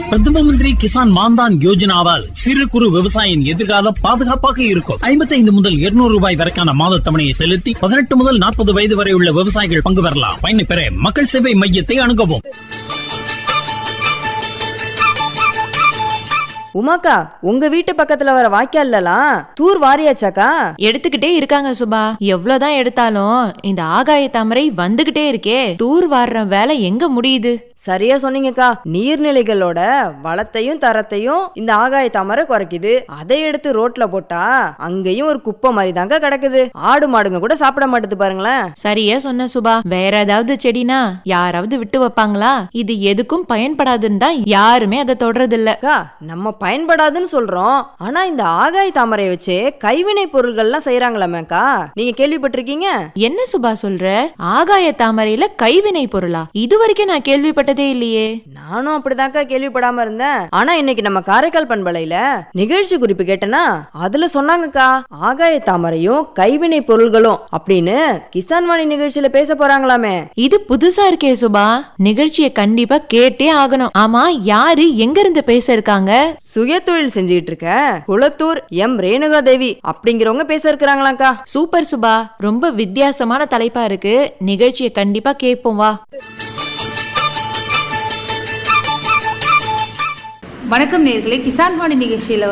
பிரதம மந்திரி கிசான் மான்தான் யோஜனாவால் சிறு குறு விவசாயியின் எதிர்காலம் பாதுகாப்பாக இருக்கும் ஐம்பத்தைந்து முதல் இருநூறு ரூபாய் வரைக்கான மாத தவணையை செலுத்தி பதினெட்டு முதல் நாற்பது வயது வரை உள்ள விவசாயிகள் பங்கு பெறலாம் பயனை பெற மக்கள் சேவை மையத்தை அணுகவும் உமாக்கா உங்க வீட்டு பக்கத்துல வர வாய்க்கால்லாம் தூர் வாரியாச்சாக்கா எடுத்துக்கிட்டே இருக்காங்க சுபா எவ்வளவுதான் எடுத்தாலும் இந்த ஆகாய தாமரை வந்துகிட்டே இருக்கே தூர் வாடுற வேலை எங்க முடியுது சரியா சொன்னீங்கக்கா நீர்நிலைகளோட வளத்தையும் தரத்தையும் இந்த ஆகாய தாமரை குறைக்குது அதை எடுத்து ரோட்ல போட்டா அங்கேயும் ஒரு குப்பை மாதிரி தாங்க கிடக்குது ஆடு மாடுங்க கூட சாப்பிட மாட்டுது பாருங்களேன் சரியா சொன்ன சுபா வேற ஏதாவது செடினா யாராவது விட்டு வைப்பாங்களா இது எதுக்கும் பயன்படாதுன்னு தான் யாருமே அதை தொடறது இல்ல அக்கா நம்ம பயன்படாதுன்னு சொல்றோம் ஆனா இந்த ஆகாய தாமரையை வச்சு கைவினை பொருள்கள்லாம் செய்யறாங்களாமேக்கா நீங்க கேள்விப்பட்டிருக்கீங்க என்ன சுபா சொல்ற ஆகாய தாமரையில கைவினை பொருளா இது வரைக்கும் நான் கேள்விப்பட்டதே இல்லையே நானும் அப்படிதான்க்கா கேள்விப்படாம இருந்தேன் ஆனா இன்னைக்கு நம்ம காரைக்கால் பண்பலையில நிகழ்ச்சி குறிப்பு கேட்டனா அதுல சொன்னாங்கக்கா ஆகாய தாமரையும் கைவினை பொருள்களும் அப்படின்னு கிசான் வாணி நிகழ்ச்சியில பேச போறாங்களாமே இது புதுசா இருக்கே சுபா நிகழ்ச்சியை கண்டிப்பா கேட்டே ஆகணும் ஆமா யாரு எங்க இருந்து பேச இருக்காங்க சுயதொழில் செஞ்சுக்கிட்டு இருக்க குளத்தூர் எம் ரேணுகா தேவி அப்படிங்கிறவங்க பேச இருக்கிறாங்களாக்கா சூப்பர் சுபா ரொம்ப வித்தியாசமான தலைப்பா இருக்கு நிகழ்ச்சியை கண்டிப்பா கேட்போம் வா வணக்கம் நேர்களே கிசான் வாணி நிகழ்ச்சியில்